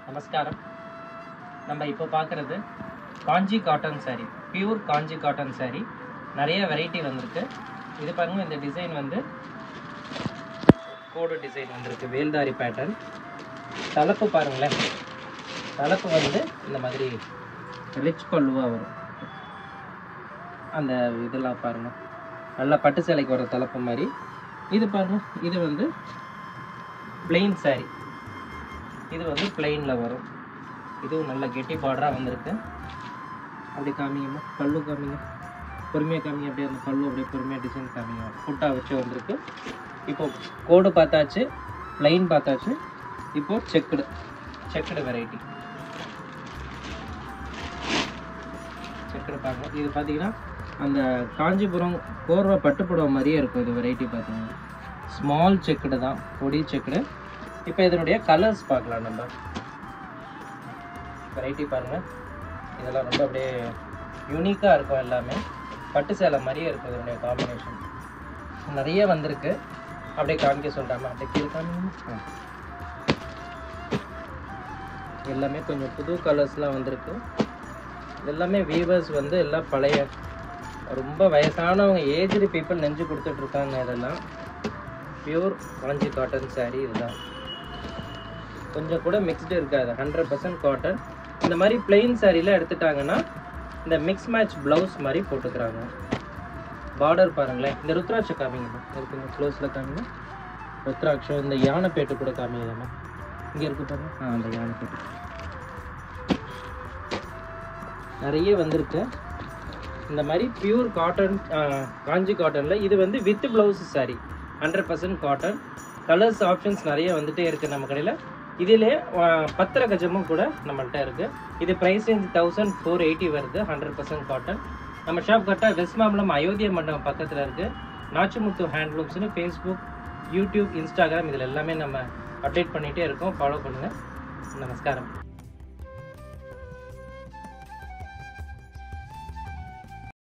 நமஸ்காரம் நம்ம இப்போ பார்க்குறது Kanchi cotton saree pure Kanchi cotton saree நிறைய வெரைட்டி வந்திருக்கு இது பாருங்க இந்த டிசைன் வந்து கோடு டிசைன் வந்திருக்கு வேல்தாரி பேட்டர்ன் தலைப்பு பாருங்களேன் தலைப்பு வந்து இந்த மாதிரி ரிச் பல்லுவாக வரும் அந்த இதெல்லாம் பாருங்க நல்லா பட்டு சேலைக்கு வர தலைப்பு மாதிரி இது பாருங்க இது வந்து plain saree இது வந்து பிளெயினில் வரும் இதுவும் நல்ல கெட்டி பார்டராக வந்திருக்கு அப்படி காமிங்கம்மா பல்லு காமிங்க பொறுமையாக காமிங்க அப்படியே அந்த பல்லு அப்படியே பொறுமையாக டிசைன் காமிங்க ஃபுட்டாக வச்சு வந்திருக்கு இப்போ கோடு பார்த்தாச்சு பிளைன் பார்த்தாச்சு இப்போ செக்குடு செக்குடு வெரைட்டி செக்குடு பாருங்க இது பார்த்தீங்கன்னா அந்த காஞ்சிபுரம் கோர்வை பட்டுப்புடவை மாதிரியே இருக்கும் இது வெரைட்டி பார்த்தீங்கன்னா ஸ்மால் செக்குடு தான் பொடி செக்குடு இப்போ இதனுடைய கலர்ஸ் பார்க்கலாம் நம்ம வெரைட்டி பாருங்கள் இதெல்லாம் ரொம்ப அப்படியே யூனிக்காக இருக்கும் எல்லாமே பட்டு சேலை மாதிரியே இருக்கும் இதனுடைய காம்பினேஷன் நிறைய வந்திருக்கு அப்படியே காமிக்க சொல்கிறாமா அப்படியே கீழே காமிங்க ஆ. எல்லாமே கொஞ்சம் புது கலர்ஸ்லாம் வந்திருக்கு எல்லாமே வீவர்ஸ் வந்து எல்லாம் பழைய ரொம்ப வயசானவங்க ஏஜ்டு பீப்புள் நெஞ்சு கொடுத்துட்டு இருக்காங்க இதெல்லாம் பியூர் காஞ்சி காட்டன் saree இதுதான் கொஞ்சம் கூட மிக்ஸ்டு இருக்காது ஹண்ட்ரட் பர்சன்ட் காட்டன் இந்த மாதிரி பிளெயின் சாரியில் எடுத்துட்டாங்கன்னா இந்த மிக்ஸ் மேட்ச் ப்ளவுஸ் மாதிரி போட்டுக்கிறாங்க பார்டர் பாருங்களேன் இந்த ருத்ராட்ச காமிங்கம்மா இருக்குங்க க்ளோஸில் காமிங்க ருத்ராட்சம் இந்த யானைப்பேட்டு கூட காமிங்கம்மா இங்கே இருக்கு பாருங்க ஆ அந்த யானைப்பேட்டு நிறைய வந்திருக்கு இந்த மாதிரி பியூர் காட்டன் காஞ்சி காட்டனில் இது வந்து with blouse saree hundred percent cotton colours options நிறைய வந்துட்டே இருக்குது நம்ம கடையில் இதிலே அஹ், பத்திர கஜமும் கூட நம்மள்ட்ட இருக்குது இது price range thousand four eighty வருது ஹண்ட்ரட் பர்சன்ட் காட்டன் நம்ம ஷாப் கரெக்டாக வெஸ்ட் மாம்பலம் அயோத்தியா மண்டபம் பக்கத்தில் இருக்குது நாச்சிமுத்து ஹேண்ட்லூம்ஸ்னு ஃபேஸ்புக் யூடியூப் இன்ஸ்டாகிராம் இதில் எல்லாமே நம்ம அப்டேட் பண்ணிகிட்டே இருக்கோம் ஃபாலோ பண்ணுங்கள் நமஸ்காரம்